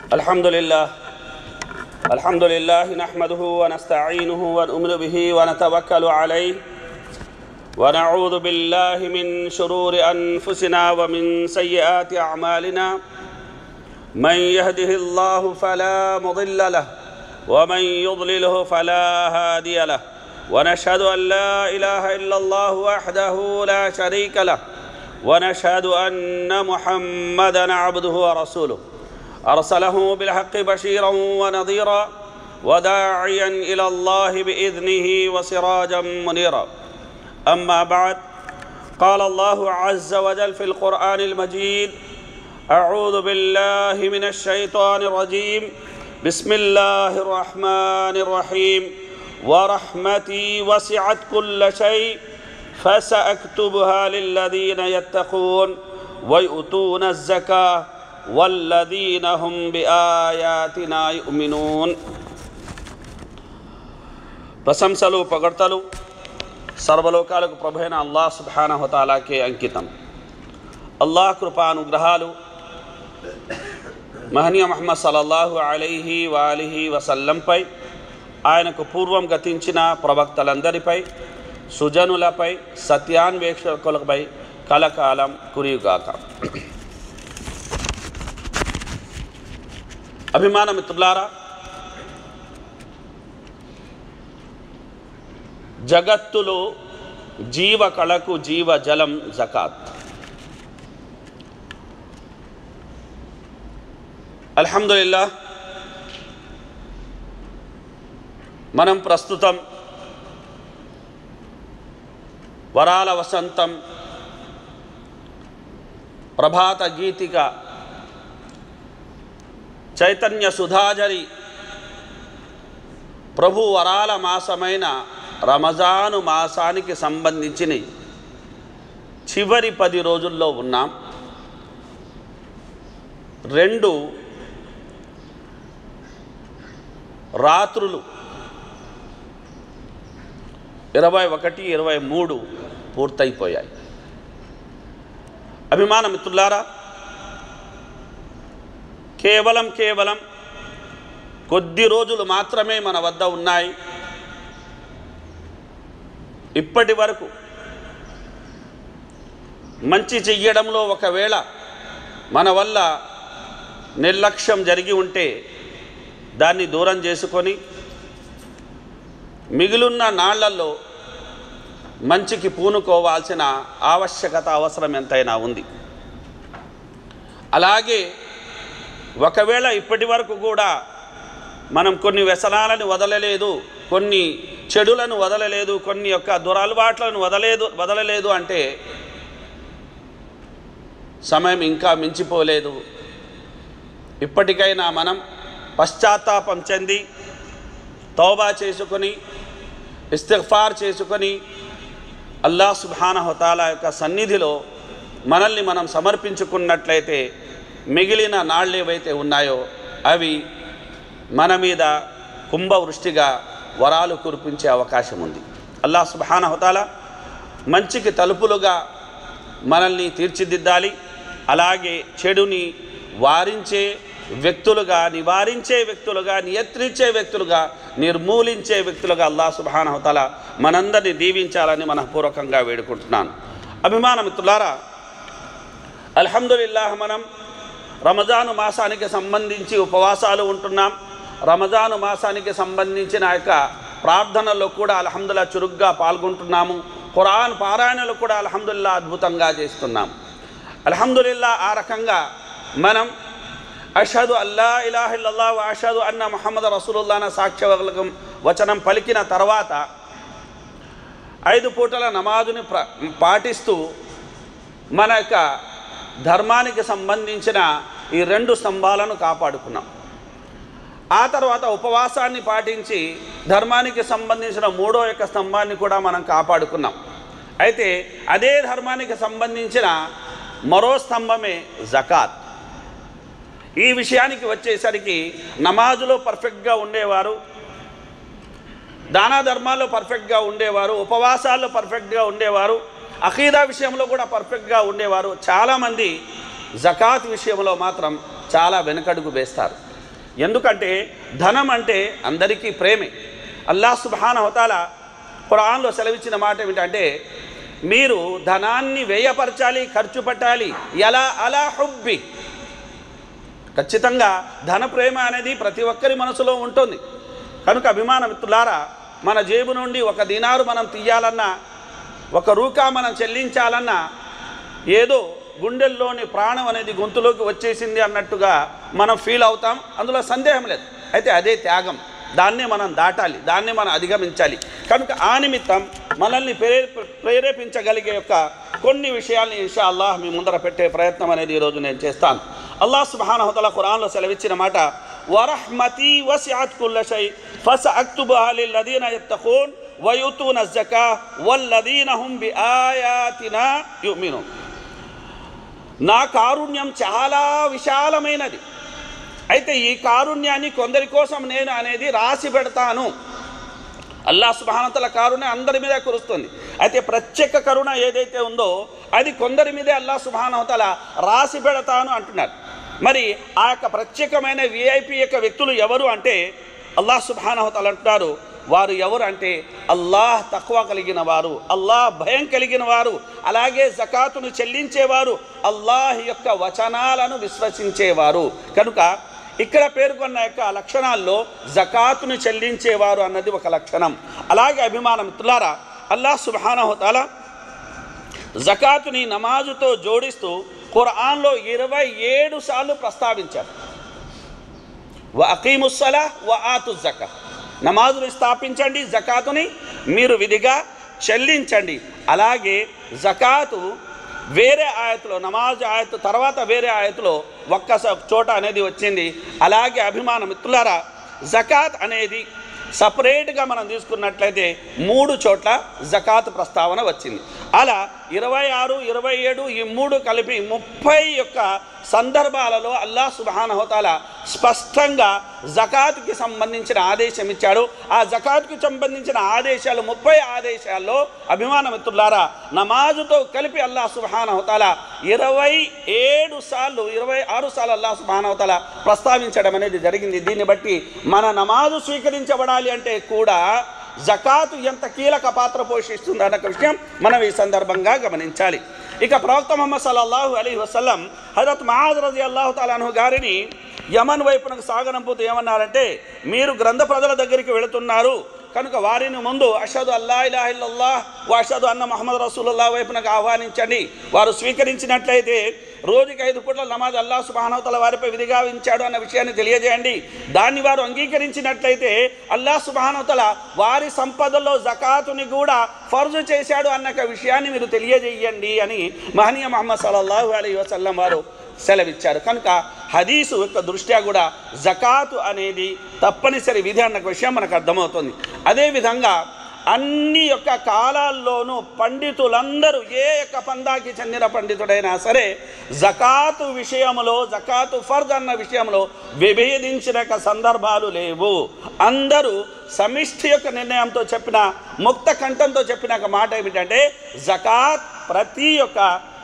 الحمد لله الحمد لله نحمده ونستعينه ونؤمن به ونتوكل عليه ونعوذ بالله من شرور انفسنا ومن سيئات اعمالنا من يهده الله فلا مضل له ومن يضلله فلا هادي له ونشهد ان لا اله الا الله وحده لا شريك له ونشهد ان محمدا عبده ورسوله ارسله بالحق بشيرا ونظيرا وداعيا الى الله باذنه وسراجا منيرا اما بعد قال الله عز وجل في القران المجيد اعوذ بالله من الشيطان الرجيم بسم الله الرحمن الرحيم ورحمتي وسعت كل شيء فساكتبها للذين يتقون ويؤتون الزكاه والذين هم بآياتنا يؤمنون ప్రశంసలు పొగడ్తలు సర్వలోకాలకు ప్రభైన అల్లాహ్ సుబ్హానహుతాలాకే అంకితం అల్లాహ్ కృపానుగ్రహాలు మహనీయ మహమ్మద్ సల్లల్లాహు అలైహి వాలిహి వసల్లంపై ఆయనకు పూర్వం గతించిన ప్రవక్తలందరిపై సుజనులపై సత్యాన్వేషకులపై కలకాలం కురియుగాక అభిమాన మిత్రులారా జగత్తులో జీవ కళకు జీవ జలం జకాత్ అల్హమ్దుల్లా మనం ప్రస్తుతం వరాల వసంతం ప్రభాత గీతిక చైతన్య సుధాజరి ప్రభు వరాల మాసమైన రమజాను మాసానికి సంబంధించిన చివరి పది రోజుల్లో ఉన్నాం రెండు రాత్రులు ఇరవై ఒకటి ఇరవై మూడు పూర్తయిపోయాయి అభిమాన మిత్రులారా కేవలం కేవలం కొద్ది రోజులు మాత్రమే మన వద్ద ఉన్నాయి ఇప్పటి వరకు మంచి చెయ్యడంలో ఒకవేళ మన వల్ల నిర్లక్ష్యం జరిగి ఉంటే దాన్ని దూరం చేసుకొని మిగిలిన నాళ్లలో మంచికి పూనుకోవాల్సిన ఆవశ్యకత అవసరం ఎంతైనా ఉంది అలాగే ఒకవేళ ఇప్పటి వరకు కూడా మనం కొన్ని వ్యసనాలను వదలలేదు కొన్ని చెడులను వదలలేదు కొన్ని యొక్క దురలవాట్లను వదలేదు వదలలేదు అంటే సమయం ఇంకా మించిపోలేదు ఇప్పటికైనా మనం పశ్చాత్తాపం చెంది తౌబా చేసుకొని ఇస్తిఫార్ చేసుకొని అల్లా సుబానహతాల యొక్క సన్నిధిలో మనల్ని మనం సమర్పించుకున్నట్లయితే మిగిలిన నాళ్ళు ఏవైతే ఉన్నాయో అవి మన మీద కుంభవృష్టిగా వరాలు కురిపించే అవకాశం ఉంది అల్లా సుబానహతాల మంచికి తలుపులుగా మనల్ని తీర్చిదిద్దాలి అలాగే చెడుని వారించే వ్యక్తులుగా నివారించే వ్యక్తులుగా నియంత్రించే వ్యక్తులుగా నిర్మూలించే వ్యక్తులుగా అల్లా సుబానహతల మనందరినీ దీవించాలని మనపూర్వకంగా వేడుకుంటున్నాను అభిమాన మిత్రులారా అల్హమ్దుల్లాహ్ మనం రమజాను మాసానికి సంబంధించి ఉపవాసాలు ఉంటున్నాం రమజాను మాసానికి సంబంధించిన యొక్క ప్రార్థనలో కూడా అల్హమ్దుల్లా చురుగ్గా పాల్గొంటున్నాము ఖురాన్ పారాయణలు కూడా అల్హమ్దుల్లా అద్భుతంగా చేస్తున్నాం అల్హమ్దుల్లా ఆ రకంగా మనం అషదు అల్లా ఇలాహిల్లా అషదు అన్న మహమ్మద్ రసూలుల్లాన సాక్ష్య వచనం పలికిన తర్వాత ఐదు పూటల నమాజుని ప్ర పాటిస్తూ మన యొక్క ధర్మానికి సంబంధించిన ఈ రెండు స్తంభాలను కాపాడుకున్నాం ఆ తర్వాత ఉపవాసాన్ని పాటించి ధర్మానికి సంబంధించిన మూడో యొక్క స్తంభాన్ని కూడా మనం కాపాడుకున్నాం అయితే అదే ధర్మానికి సంబంధించిన మరో స్తంభమే జకాత్ ఈ విషయానికి వచ్చేసరికి నమాజులో పర్ఫెక్ట్గా ఉండేవారు దానా ధర్మాల్లో పర్ఫెక్ట్గా ఉండేవారు ఉపవాసాల్లో పర్ఫెక్ట్గా ఉండేవారు అఖీదా విషయంలో కూడా పర్ఫెక్ట్గా ఉండేవారు చాలామంది జకాత్ విషయంలో మాత్రం చాలా వెనుకడుగు వేస్తారు ఎందుకంటే ధనం అంటే అందరికీ ప్రేమే అల్లాహ్ సుబ్హాన హోతాల ఖురాన్లో సెలవిచ్చిన మాట ఏమిటంటే మీరు ధనాన్ని వ్యయపరచాలి ఖర్చు పెట్టాలి ఎలా అలా హుబ్బి ఖచ్చితంగా ధన ప్రేమ అనేది ప్రతి ఒక్కరి మనసులో ఉంటుంది కనుక అభిమాన మిత్రులారా మన జేబు నుండి ఒక దినారు మనం తీయాలన్నా ఒక రూకా మనం చెల్లించాలన్నా ఏదో గుండెల్లోని ప్రాణం అనేది గొంతులోకి వచ్చేసింది అన్నట్టుగా మనం ఫీల్ అవుతాం అందులో సందేహం లేదు అయితే అదే త్యాగం దాన్నే మనం దాటాలి దాన్నే మనం అధిగమించాలి కనుక ఆ నిమిత్తం మనల్ని ప్రేరే ప్రేరేపించగలిగే యొక్క కొన్ని విషయాల్ని ఇన్షా అల్లాహ్ మీ ముందర పెట్టే ప్రయత్నం అనేది ఈరోజు నేను చేస్తాను అల్లాహ్ సుబానహతల ఖురాన్లో సెలవిచ్చిన మాట వరహ్మతి వసిఅత్ కుల్ల షై ఫస్ అక్తుబహా లిల్లదీన యత్తఖూన్ వయుతూన జకా వల్లదీన హుం బిఆయాతినా యుమినూన్ నా కారుణ్యం చాలా విశాలమైనది అయితే ఈ కారుణ్యాన్ని కొందరి కోసం నేను అనేది రాసి పెడతాను అల్లా సుబానతల కారుణ్యం అందరి మీద కురుస్తుంది అయితే ప్రత్యేక కరుణ ఏదైతే ఉందో అది కొందరి మీదే అల్లా సుబానవతల రాసి పెడతాను అంటున్నారు మరి ఆ యొక్క ప్రత్యేకమైన విఐపి యొక్క వ్యక్తులు ఎవరు అంటే అల్లాహ్ సుబానవతలు అంటున్నారు వారు ఎవరు అంటే అల్లాహ్ తక్కువ కలిగిన వారు అల్లాహ్ భయం కలిగిన వారు అలాగే జకాతును చెల్లించేవారు అల్లాహ్ యొక్క వచనాలను విశ్వసించేవారు కనుక ఇక్కడ పేర్కొన్న యొక్క లక్షణాల్లో జకాతును చెల్లించేవారు అన్నది ఒక లక్షణం అలాగే అభిమాన మిత్రులారా అల్లాహ్ సుబానహతాల జకాతుని నమాజుతో జోడిస్తూ ఖురాన్లో ఇరవై ఏడు సార్లు ప్రస్తావించారు వ అకీముస్సలా వ ఆతు జక నమాజుని స్థాపించండి జకాతుని మీరు విధిగా చెల్లించండి అలాగే జకాతు వేరే ఆయతలో నమాజ్ ఆయత్ తర్వాత వేరే ఆయతలో ఒక్క స- చోట అనేది వచ్చింది అలాగే అభిమాన మిత్రులారా జకాత్ అనేది సపరేట్గా మనం తీసుకున్నట్లయితే మూడు చోట్ల జకాత్ ప్రస్తావన వచ్చింది అలా ఇరవై ఆరు ఇరవై ఏడు ఈ మూడు కలిపి ముప్పై యొక్క సందర్భాలలో అల్లాహ్ సుబానహోతాల స్పష్టంగా జకాత్కి సంబంధించిన ఆదేశం ఇచ్చాడు ఆ జకాత్కి సంబంధించిన ఆదేశాలు ముప్పై ఆదేశాల్లో అభిమాన మిత్రులారా నమాజుతో కలిపి అల్లాహ్ సుబానహోతాల ఇరవై ఏడు సార్లు ఇరవై ఆరు సార్లు అల్లాహ్ సుబానహోతాల ప్రస్తావించడం అనేది జరిగింది దీన్ని బట్టి మన నమాజు స్వీకరించబడాలి అంటే కూడా జకాతు ఎంత కీలక పాత్ర పోషిస్తుంది అన్న విషయం మనం ఈ సందర్భంగా గమనించాలి ఇక ప్రవక్త ముహమ్మద్ సల్లల్లాహు అలీ వసల్లం హజరత్ మహాజ్ రజీ అల్లాహు తాలాను గారిని యమన్ వైపునకు సాగనంపుతూ ఏమన్నారంటే మీరు గ్రంథ ప్రజల దగ్గరికి వెళుతున్నారు కనుక వారిని ముందు అషదు అల్లా ఇలాహ ఇల్లల్లాహ్ వా అషదు అన్న మహమ్మద్ రసూలుల్లా వైపునకు ఆహ్వానించండి వారు స్వీకరించినట్లయితే రోజుకి ఐదు పూట్ల నమాజ్ అల్లా సుబానవతల వారిపై విధిగా ఉంచాడు అన్న విషయాన్ని తెలియజేయండి దాన్ని వారు అంగీకరించినట్లయితే అల్లా సుబానవతల వారి సంపదలో జకాతుని కూడా ఫర్జు చేశాడు అన్న ఒక విషయాన్ని మీరు తెలియజేయండి అని మహనీయ మహమ్మద్ సల్లల్లాహు అలీ వసల్లం వారు సెలవిచ్చారు కనుక హదీసు యొక్క దృష్ట్యా కూడా జకాతు అనేది తప్పనిసరి విధి అన్న విషయం మనకు అర్థమవుతుంది అదేవిధంగా అన్ని యొక్క కాలాల్లోనూ పండితులందరూ ఏ యొక్క పందాకి చెందిన పండితుడైనా సరే జకాతు విషయంలో జకాతు ఫర్జ్ అన్న విషయంలో విభేదించిన యొక్క సందర్భాలు లేవు అందరూ సమిష్టి యొక్క నిర్ణయంతో చెప్పిన ముక్త కంఠంతో చెప్పిన ఒక మాట ఏమిటంటే జకాత్ ప్రతి యొక్క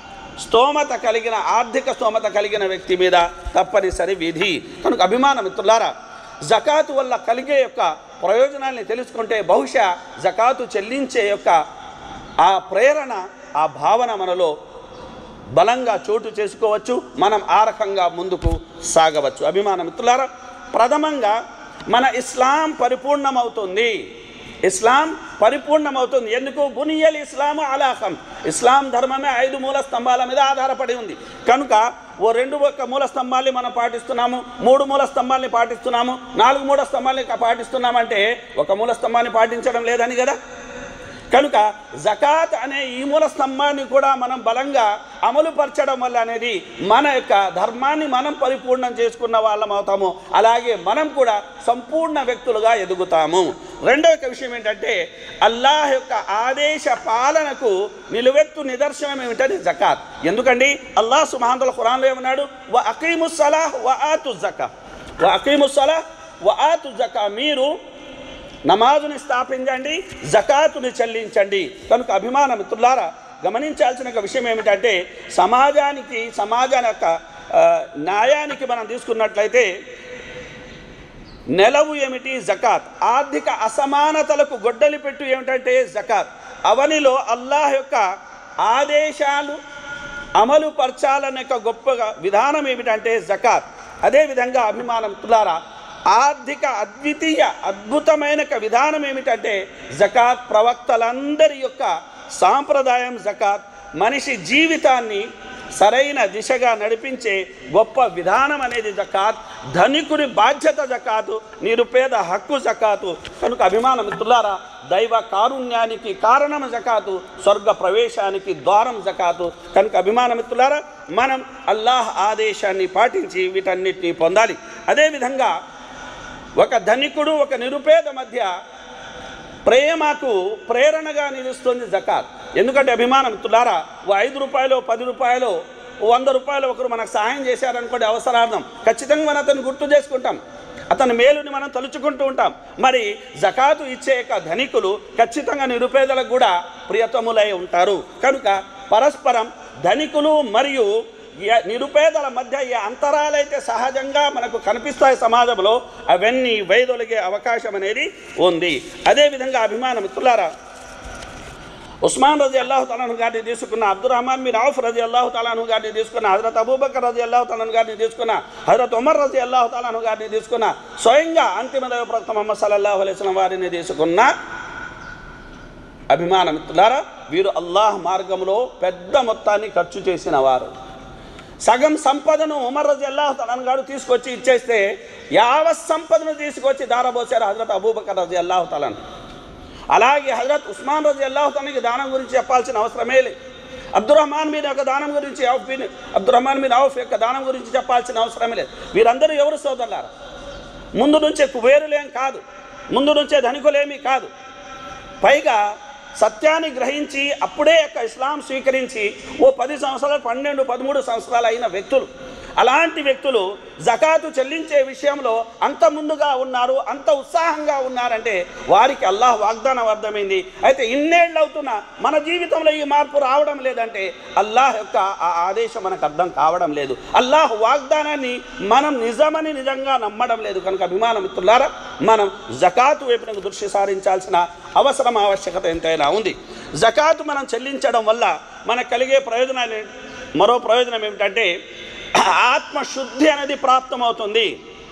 స్తోమత కలిగిన ఆర్థిక స్తోమత కలిగిన వ్యక్తి మీద తప్పనిసరి విధి కనుక అభిమాన మిత్రులారా జకాతు వల్ల కలిగే యొక్క ప్రయోజనాల్ని తెలుసుకుంటే బహుశా జకాతు చెల్లించే యొక్క ఆ ప్రేరణ ఆ భావన మనలో బలంగా చోటు చేసుకోవచ్చు మనం ఆ రకంగా ముందుకు సాగవచ్చు అభిమాన మిత్రులారా ప్రథమంగా మన ఇస్లాం పరిపూర్ణమవుతుంది ఇస్లాం పరిపూర్ణమవుతుంది ఎందుకు బునియల్ ఇస్లాము అలాహం ఇస్లాం ధర్మమే ఐదు మూల స్తంభాల మీద ఆధారపడి ఉంది కనుక ఓ రెండు ఒక్క మూల స్తంభాల్ని మనం పాటిస్తున్నాము మూడు మూల స్తంభాల్ని పాటిస్తున్నాము నాలుగు మూల స్తంభాల్ని పాటిస్తున్నామంటే ఒక మూల స్తంభాన్ని పాటించడం లేదని కదా కనుక జకాత్ అనే ఈ మూల స్తంభాన్ని కూడా మనం బలంగా అమలు పరచడం వల్ల అనేది మన యొక్క ధర్మాన్ని మనం పరిపూర్ణం చేసుకున్న వాళ్ళం అవుతాము అలాగే మనం కూడా సంపూర్ణ వ్యక్తులుగా ఎదుగుతాము రెండో యొక్క విషయం ఏంటంటే అల్లాహ్ యొక్క ఆదేశ పాలనకు నిలువెత్తు నిదర్శనం ఏమిటంటే జకాత్ ఎందుకండి అల్లాహ్ సుమహాంతుల ఖురాన్లో ఏమన్నాడు వ అకీముస్సలాహ్ వ ఆతు జకా వ అకీముస్సలాహ్ వ ఆతు జకా మీరు నమాజుని స్థాపించండి జకాతుని చెల్లించండి కనుక అభిమాన మిత్రులారా గమనించాల్సిన ఒక విషయం ఏమిటంటే సమాజానికి సమాజాన్ని యొక్క ఆ, న్యాయానికి మనం తీసుకున్నట్లయితే నెలవు ఏమిటి జకాత్ ఆర్థిక అసమానతలకు గొడ్డలి పెట్టు ఏమిటంటే జకాత్ అవనిలో అల్లాహ్ యొక్క ఆదేశాలు అమలు పరచాలనే యొక్క గొప్పగా విధానం ఏమిటంటే జకాత్ అదేవిధంగా అభిమానం తులారా ఆర్థిక అద్వితీయ అద్భుతమైన ఒక విధానం ఏమిటంటే జకాత్ ప్రవక్తలందరి యొక్క సాంప్రదాయం జకాత్ మనిషి జీవితాన్ని సరైన దిశగా నడిపించే గొప్ప విధానం అనేది జకాత్ ధనికుని బాధ్యత జకాతు నిరుపేద హక్కు జకాతు కనుక అభిమానం మిత్రులారా దైవ కారుణ్యానికి కారణం జకాతు స్వర్గ ప్రవేశానికి ద్వారం జకాతు కనుక అభిమాన మిత్రులారా మనం అల్లాహ్ ఆదేశాన్ని పాటించి వీటన్నిటిని పొందాలి అదేవిధంగా ఒక ధనికుడు ఒక నిరుపేద మధ్య ప్రేమకు ప్రేరణగా నిలుస్తుంది జకాత్ ఎందుకంటే అభిమానం మిత్రులారా ఓ ఐదు రూపాయలు పది రూపాయలు ఓ వంద రూపాయలు ఒకరు మనకు సహాయం చేశారనుకోండి అవసరార్థం ఖచ్చితంగా మనం అతను గుర్తు చేసుకుంటాం అతని మేలుని మనం తలుచుకుంటూ ఉంటాం మరి జకాతు ఇచ్చే యొక్క ధనికులు ఖచ్చితంగా నిరుపేదలకు కూడా ప్రియతములై ఉంటారు కనుక పరస్పరం ధనికులు మరియు ఏ నిరుపేదల మధ్య ఏ అంతరాలైతే సహజంగా మనకు కనిపిస్తాయి సమాజంలో అవన్నీ వైదొలిగే అవకాశం అనేది ఉంది అదేవిధంగా అభిమాన మిత్రులారా ఉస్మాన్ రజీ అల్లాహు తలాను గారిని తీసుకున్న అబ్దుల్ రహమాన్ బిన్ ఔఫ్ రజీ అల్లాహు తలాను గారిని తీసుకున్న హజరత్ అబూబకర్ రజీ అల్లాహు తలాను గారిని తీసుకున్న హజరత్ ఉమర్ రజీ అల్లాహు తలాను గారిని తీసుకున్న స్వయంగా అంతిమ దైవ ప్రవక్త మొహమ్మద్ సల్లల్లాహు అలైహి వసల్లం వారిని తీసుకున్న అభిమాన మిత్రులారా వీరు అల్లాహ్ మార్గంలో పెద్ద మొత్తాన్ని ఖర్చు చేసిన వారు సగం సంపదను ఉమర్ రజీ అల్లాహ్ తలాన్ గారు తీసుకొచ్చి ఇచ్చేస్తే యావత్ సంపదను తీసుకొచ్చి దారబోసారు హజరత్ అబూబకర్ రజీ అల్లాహు తలాన్ అలాగే హజరత్ ఉస్మాన్ రజీ అల్లాహు తనకి దానం గురించి చెప్పాల్సిన అవసరమే లేదు అబ్దురహమాన్ మీన్ యొక్క దానం గురించి ఔఫ్ బిన్ అబ్దురహమాన్ మీన్ ఔఫ్ యొక్క దానం గురించి చెప్పాల్సిన అవసరమే లేదు వీరందరూ ఎవరు సోదరులారా ముందు నుంచే కుబేరులేం కాదు ముందు నుంచే ధనికులేమీ కాదు పైగా సత్యాన్ని గ్రహించి అప్పుడే యొక్క ఇస్లాం స్వీకరించి ఓ పది సంవత్సరాలు పన్నెండు పదమూడు సంవత్సరాలు అయిన వ్యక్తులు అలాంటి వ్యక్తులు జకాతు చెల్లించే విషయంలో అంత ముందుగా ఉన్నారు అంత ఉత్సాహంగా ఉన్నారంటే వారికి అల్లాహ్ వాగ్దానం అర్థమైంది అయితే ఇన్నేళ్ళు అవుతున్నా మన జీవితంలో ఈ మార్పు రావడం లేదంటే అల్లాహ్ యొక్క ఆ ఆదేశం మనకు అర్థం కావడం లేదు అల్లాహ్ వాగ్దానాన్ని మనం నిజమని నిజంగా నమ్మడం లేదు కనుక అభిమాన మిత్రులారా మనం జకాతు వైపునకు దృష్టి సారించాల్సిన అవసరం ఆవశ్యకత ఎంతైనా ఉంది జకాతు మనం చెల్లించడం వల్ల మనకు కలిగే ప్రయోజనాలు ఏంటి? మరో ప్రయోజనం ఏమిటంటే ఆత్మశుద్ధి అనేది ప్రాప్తమవుతుంది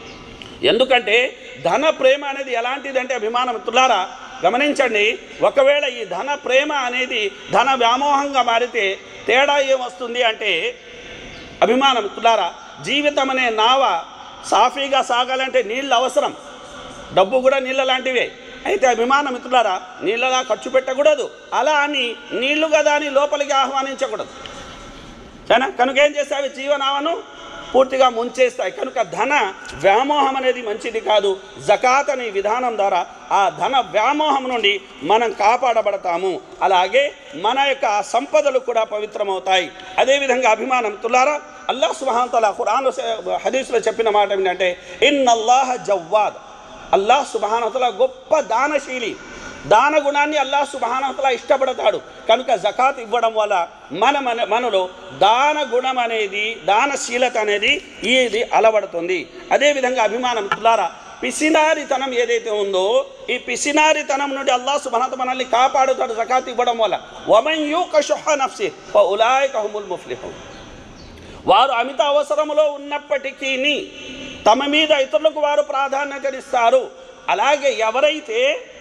ఎందుకంటే ధన ప్రేమ అనేది ఎలాంటిదంటే అభిమాన మిత్రులారా గమనించండి ఒకవేళ ఈ ధన ప్రేమ అనేది ధన వ్యామోహంగా మారితే తేడా ఏమొస్తుంది అంటే అభిమాన మిత్రులారా జీవితం అనే నావ సాఫీగా సాగాలంటే నీళ్ళు అవసరం డబ్బు కూడా నీళ్ళ లాంటివే అయితే అభిమాన మిత్రులారా నీళ్ళలా ఖర్చు పెట్టకూడదు అలా అని నీళ్లు కదా అని లోపలికి ఆహ్వానించకూడదు సరేనా కనుక ఏం చేస్తాయి అవి జీవనామను పూర్తిగా ముంచేస్తాయి కనుక ధన వ్యామోహం అనేది మంచిది కాదు జకాత్ అనే విధానం ద్వారా ఆ ధన వ్యామోహం నుండి మనం కాపాడబడతాము అలాగే మన యొక్క సంపదలు కూడా పవిత్రమవుతాయి అదేవిధంగా అభిమానం తులారా అల్లాహ్ సుబాంతల ఖురాన్ హదీస్లో చెప్పిన మాట ఏంటంటే ఇన్ అల్లాహ జవ్వాద్ అల్లాహ్ సుబానతల గొప్ప దానశీలి దాన గుణాన్ని అల్లాహ్ సుబానతల ఇష్టపడతాడు కనుక జకాత్ ఇవ్వడం వల్ల మన మన మనలో దాన గుణం అనేది దానశీలత అనేది ఇది అలవడుతుంది అదేవిధంగా అభిమానం తులారా పిసినారితనం ఏదైతే ఉందో ఈ పిసినారితనం నుండి అల్లాహ్ సుబానత మనల్ని కాపాడుతాడు జకాత్ ఇవ్వడం వల్ల వమన్ యూ కషుహ నఫ్సి ఉలాయ్ కహముల్ ముఫ్లిహు వారు అమిత అవసరములో ఉన్నప్పటికీ తమ మీద ఇతరులకు వారు ప్రాధాన్యతనిస్తారు అలాగే ఎవరైతే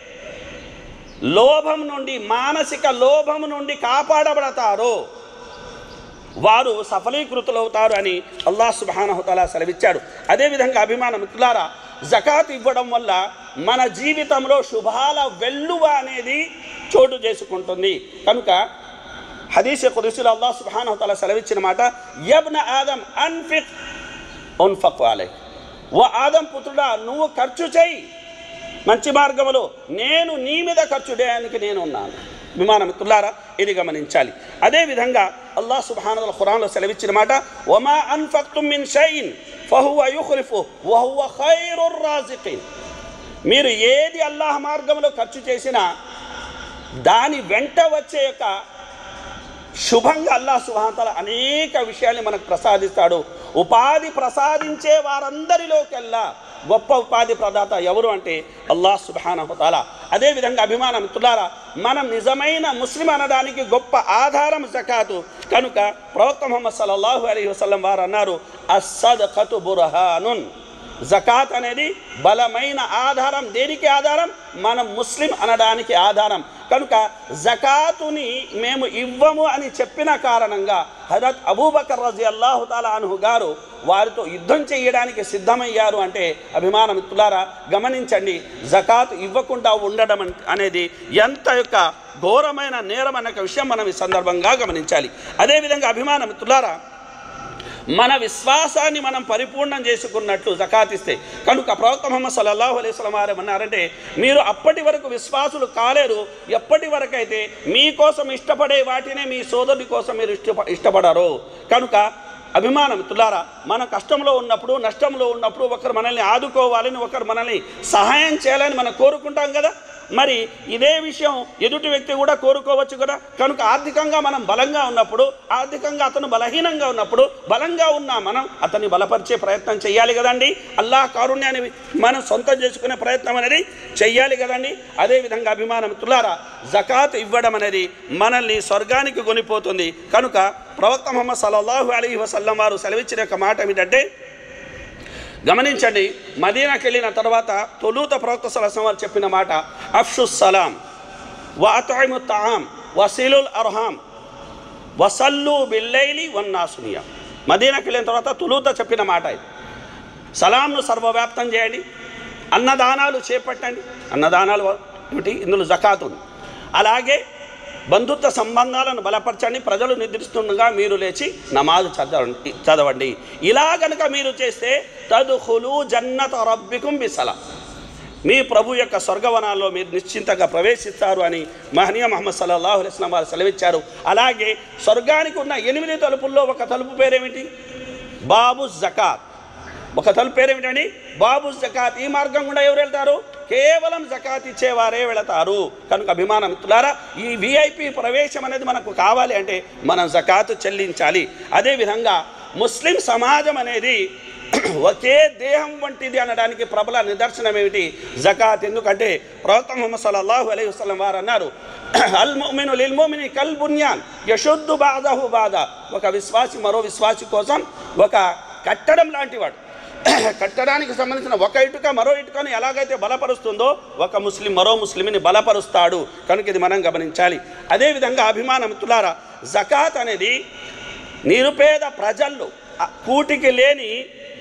లోభం నుండి మానసిక లోభం నుండి కాపాడబడతారో వారు సఫలీకృతులవుతారు అని అల్లాహ్ సుబానహతలా సెలవిచ్చాడు అదేవిధంగా అభిమాన మిత్రులారా జకాత్ ఇవ్వడం వల్ల మన జీవితంలో శుభాల వెల్లువ అనేది చోటు చేసుకుంటుంది కనుక హదీస్ కుదుసులు అల్లాహ్ సుబానహతలా సెలవిచ్చిన మాట యబ్న ఆదం అన్ఫిక్ ఉన్ఫక్ అలై ఓ ఆదం పుత్రుడా నువ్వు ఖర్చు చేయి మంచి మార్గంలో నేను నీ మీద ఖర్చు చేయడానికి నేను ఉన్నాను విమాన మిత్రులారా ఇది గమనించాలి అదేవిధంగా అల్లాహ్ సుబ్హానహు ఖురాన్లో సెలవిచ్చిన మాట వమా అన్ఫక్తుం మిన్ షైన్ ఫహువ యుఖ్లిఫు వహువ ఖైరుర్ రాజిఖీన్ మీరు ఏది అల్లాహ్ మార్గంలో ఖర్చు చేసినా దాని వెంట వచ్చే యొక్క శుభంగా అల్లాహ్ సుహాతల అనేక విషయాల్ని మనకు ప్రసాదిస్తాడు ఉపాధి ప్రసాదించే వారందరిలోకెల్లా గొప్ప ఉపాధి ప్రదాత ఎవరు అంటే అల్లాహ్ సుబానహుతాల అదేవిధంగా అభిమాన మిత్రులారా మనం నిజమైన ముస్లిం అనడానికి గొప్ప ఆధారం జకాతు కనుక ప్రవక్త ముహమ్మద్ సల్లల్లాహు అలీ వసల్లం వారు అన్నారు అస్సదఖతు బుర్హానున్ జకాత్ అనేది బలమైన ఆధారం దేనికి ఆధారం మనం ముస్లిం అనడానికి ఆధారం కనుక జకాతుని మేము ఇవ్వము అని చెప్పిన కారణంగా హజరత్ అబూబకర్ రజీ అల్లాహు తాలా అనుహు గారు వారితో యుద్ధం చేయడానికి సిద్ధమయ్యారు అంటే అభిమాన మిత్రులారా గమనించండి జకాత్ ఇవ్వకుండా ఉండడం అన్- అనేది ఎంత యొక్క ఘోరమైన నేరం అనే ఒక విషయం మనం ఈ సందర్భంగా గమనించాలి అదేవిధంగా అభిమాన మిత్రులారా మన విశ్వాసాన్ని మనం పరిపూర్ణం చేసుకున్నట్లు జకాత్ ఇస్తే కనుక ప్రవక్త ముహమ్మద్ సల్లల్లాహు అలైహి వసల్లం వారు ఏమన్నారంటే మీరు అప్పటి వరకు విశ్వాసులు కాలేరు ఎప్పటి వరకు అయితే మీకోసం ఇష్టపడే వాటినే మీ సోదరుడి కోసం మీరు ఇష్ట ఇష్టపడరు కనుక అభిమానం తులారా మన కష్టంలో ఉన్నప్పుడు నష్టంలో ఉన్నప్పుడు ఒకరు మనల్ని ఆదుకోవాలని ఒకరు మనల్ని సహాయం చేయాలని మనం కోరుకుంటాం కదా మరి ఇదే విషయం ఎదుటి వ్యక్తి కూడా కోరుకోవచ్చు కదా కనుక ఆర్థికంగా మనం బలంగా ఉన్నప్పుడు ఆర్థికంగా అతను బలహీనంగా ఉన్నప్పుడు బలంగా ఉన్న మనం అతన్ని బలపరిచే ప్రయత్నం చేయాలి కదండి అల్లాహ్ కారుణ్యాన్ని మనం సొంతం చేసుకునే ప్రయత్నం అనేది చెయ్యాలి కదండి అదేవిధంగా అభిమానం తులారా జకాత్ ఇవ్వడం అనేది మనల్ని స్వర్గానికి కొనిపోతుంది కనుక ప్రవక్త ముహమ్మద్ సల్లల్లాహు అలీ వసల్లం వారు సెలవిచ్చిన యొక్క మాట ఏమిటంటే గమనించండి మదీనాకి వెళ్ళిన తర్వాత తొలుత ప్రవక్త సలసం వారు చెప్పిన మాట అఫ్షు సలాం వ అతము తాం వసీలుల్ అర్హాం వసల్లు బిల్లైలి వన్నాసునియా మదీనాకి వెళ్ళిన తర్వాత తొలుత చెప్పిన మాట ఇది సలాంను సర్వవ్యాప్తం చేయండి అన్నదానాలు చేపట్టండి అన్నదానాలు ఏమిటి ఇందులో జకాత్ ఉంది అలాగే బంధుత్వ సంబంధాలను బలపరచండి ప్రజలు నిద్రిస్తుండగా మీరు లేచి నమాజు చదవండి చదవండి ఇలా గనుక మీరు చేస్తే తదుహులు జన్నత రబ్బికుం బిసలా మీ ప్రభు యొక్క స్వర్గవనాల్లో మీరు నిశ్చింతగా ప్రవేశిస్తారు అని మహనీయ మహమ్మద్ సల్లల్లాహు అలైహి వసల్లం వారు సెలవిచ్చారు అలాగే స్వర్గానికి ఉన్న ఎనిమిది తలుపుల్లో ఒక తలుపు పేరేమిటి బాబు జకాత్ ఒక తలుపు పేరేమిటండి బాబు జకాత్ ఈ మార్గం గుండా ఎవరు వెళ్తారు కేవలం జకాత్ ఇచ్చేవారే వెళతారు కనుక అభిమాన మిత్రులారా ఈ విఐపి ప్రవేశం అనేది మనకు కావాలి అంటే మనం జకాత్ చెల్లించాలి అదేవిధంగా ముస్లిం సమాజం అనేది ఒకే దేహం వంటిది అనడానికి ప్రబల నిదర్శనం ఏమిటి జకాత్ ఎందుకంటే ప్రవక్త ముహమ్మద్ సల్లల్లాహు అలైహి వసల్లం వారు అన్నారు అల్ ముమిను లిల్ ముమిని కల్ బున్యాన్ యశుద్ధు బాధహు బాధ ఒక విశ్వాసి మరో విశ్వాసి కోసం ఒక కట్టడం లాంటివాడు కట్టడానికి సంబంధించిన ఒక ఇటుక మరో ఇటుకను ఎలాగైతే బలపరుస్తుందో ఒక ముస్లిం మరో ముస్లింని బలపరుస్తాడు కనుక ఇది మనం గమనించాలి అదేవిధంగా అభిమాన మిత్రులారా జకాత్ అనేది నిరుపేద ప్రజల్లో ఆ కూటికి లేని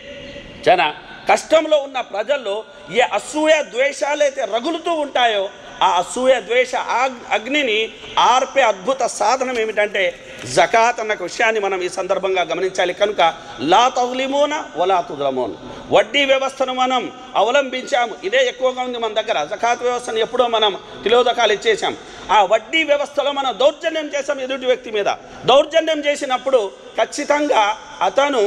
జన కష్టంలో ఉన్న ప్రజల్లో ఏ అసూయ ద్వేషాలైతే రగులుతూ ఉంటాయో ఆ అసూయ ద్వేష ఆగ్- అగ్నిని ఆర్పే అద్భుత సాధనం ఏమిటంటే జకాత్ అన్న ఒక విషయాన్ని మనం ఈ సందర్భంగా గమనించాలి కనుక లా తగులిమోన వలా తుదలమోన్ వడ్డీ వ్యవస్థను మనం అవలంబించాము ఇదే ఎక్కువగా ఉంది మన దగ్గర జకాత్ వ్యవస్థను ఎప్పుడో మనం తిలోదకాలు ఇచ్చేసాం ఆ వడ్డీ వ్యవస్థలో మనం దౌర్జన్యం చేసాం ఎదుటి వ్యక్తి మీద దౌర్జన్యం చేసినప్పుడు ఖచ్చితంగా అతను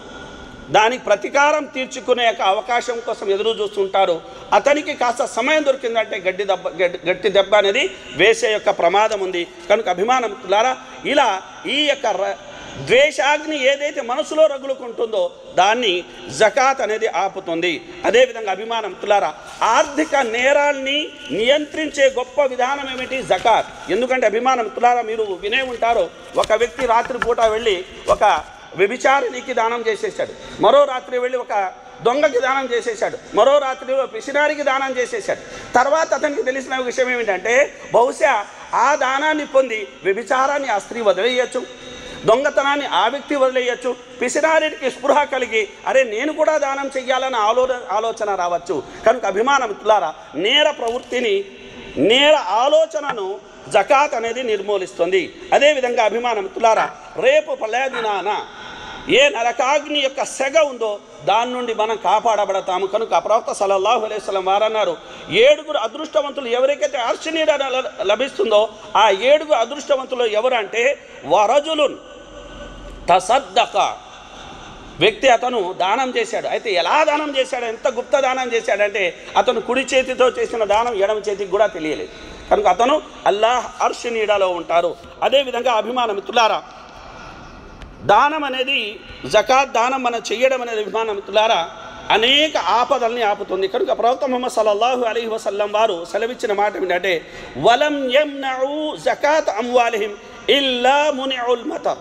దానికి ప్రతీకారం తీర్చుకునే యొక్క అవకాశం కోసం ఎదురు చూస్తుంటారు అతనికి కాస్త సమయం దొరికిందంటే గడ్డి దెబ్బ గడ్డి- గట్టి దెబ్బ అనేది వేసే యొక్క ప్రమాదం ఉంది కనుక అభిమానములారా ఇలా ఈ యొక్క ర- ద్వేషాగ్ని ఏదైతే మనసులో రగులుకుంటుందో దాన్ని జకాత్ అనేది ఆపుతుంది అదేవిధంగా అభిమానం తులారా ఆర్థిక నేరాల్ని నియంత్రించే గొప్ప విధానం ఏమిటి జకాత్ ఎందుకంటే అభిమానం తులారా మీరు వినే ఉంటారు ఒక వ్యక్తి రాత్రిపూట వెళ్ళి ఒక వ్యభిచారినికి దానం చేసేసాడు మరో రాత్రి వెళ్ళి ఒక దొంగకి దానం చేసేసాడు మరో రాత్రి ఓ పిసినారికి దానం చేసేసాడు తర్వాత అతనికి తెలిసిన విషయం ఏమిటంటే బహుశా ఆ దానాన్ని పొంది వ్యభిచారాన్ని ఆ స్త్రీ వదిలేయచ్చు దొంగతనాన్ని ఆ వ్యక్తి వదిలేయచ్చు పిసినారికి స్పృహ కలిగి అరే నేను కూడా దానం చెయ్యాలన్న ఆలో ఆలోచన రావచ్చు కనుక అభిమానం మిత్రులారా నేర ప్రవృత్తిని నేర ఆలోచనను జకాత్ అనేది నిర్మూలిస్తుంది అదేవిధంగా అభిమానం మిత్రులారా రేపు పలేదినాన ఏ నరకాగ్ని యొక్క సెగ ఉందో దాని నుండి మనం కాపాడబడతాము కనుక ప్రవక్త సల్లల్లాహు అలైహి వసల్లం వారు అన్నారు ఏడుగురు అదృష్టవంతులు ఎవరికైతే అర్చనీడ లభిస్తుందో ఆ ఏడుగురు అదృష్టవంతులు ఎవరంటే వరజులున్ తసద్దక వ్యక్తి అతను దానం చేశాడు అయితే ఎలా దానం చేశాడు ఎంత గుప్త దానం చేశాడంటే అతను కుడి చేతితో చేసిన దానం ఎడమ చేతికి కూడా తెలియలేదు కనుక అతను అల్లాహ్ అర్ష్ నీడలో ఉంటారు అదేవిధంగా అభిమాన మిత్రులారా దానం అనేది జకాత్ దానం మనం చెయ్యడం అనేది అభిమాన మిత్రులారా అనేక ఆపదల్ని ఆపుతుంది కనుక ప్రవక్త ముహమ్మద్ సల్లల్లాహు అలైహి వసల్లం వారు సెలవిచ్చిన మాట ఏంటంటే వలం యమ్నఉ జకాత్ అమ్వాలిహిం ఇల్లా మునిఉల్ మతర్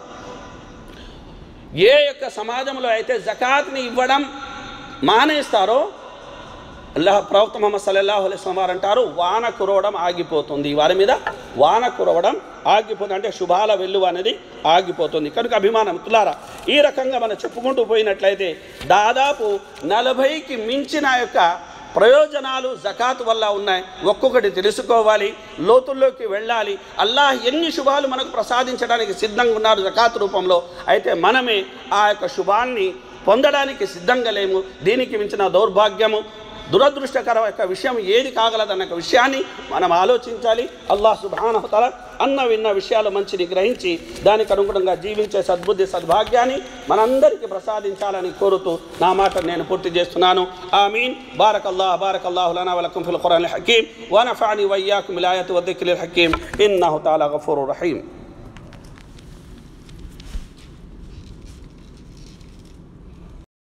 ఏ యొక్క సమాజంలో అయితే జకాత్ని ఇవ్వడం మానేస్తారో అల్లాహ్ ప్రవక్త ముహమ్మద్ సల్లల్లాహు అలైహి వసల్లం వారు అంటారు వాన కురవడం ఆగిపోతుంది వారి మీద వాన కురవడం ఆగిపోతుంది అంటే శుభాల వెల్లువ అనేది ఆగిపోతుంది కనుక అభిమానం తులారా ఈ రకంగా మనం చెప్పుకుంటూ పోయినట్లయితే దాదాపు నలభైకి మించిన యొక్క ప్రయోజనాలు జకాత్ వల్ల ఉన్నాయి ఒక్కొక్కటి తెలుసుకోవాలి లోతుల్లోకి వెళ్ళాలి అల్లాహ్ ఎన్ని శుభాలు మనకు ప్రసాదించడానికి సిద్ధంగా ఉన్నారు జకాత్ రూపంలో అయితే మనమే ఆ యొక్క శుభాన్ని పొందడానికి సిద్ధంగా లేము దీనికి మించిన దౌర్భాగ్యము దురదృష్టకర యొక్క విషయం ఏది కాగలదన్న యొక్క విషయాన్ని మనం ఆలోచించాలి అల్లాహ్ సుబానహతల అన్న విన్న విషయాలు మంచిని గ్రహించి దానికి అనుగుణంగా జీవించే సద్బుద్ధి సద్భాగ్యాన్ని మనందరికీ ప్రసాదించాలని కోరుతూ నా మాట నేను పూర్తి చేస్తున్నాను ఆమీన్ బారక్ అల్లాహ్ బారక్ అల్లాహు లనా వలకుం ఫిల్ ఖురాన్ హకీం వనఫాని వయ్యాకుం ఇలాయత్ వద్దిక్రిల్ హకీం ఇన్నహు తాలా గఫూరు రహీం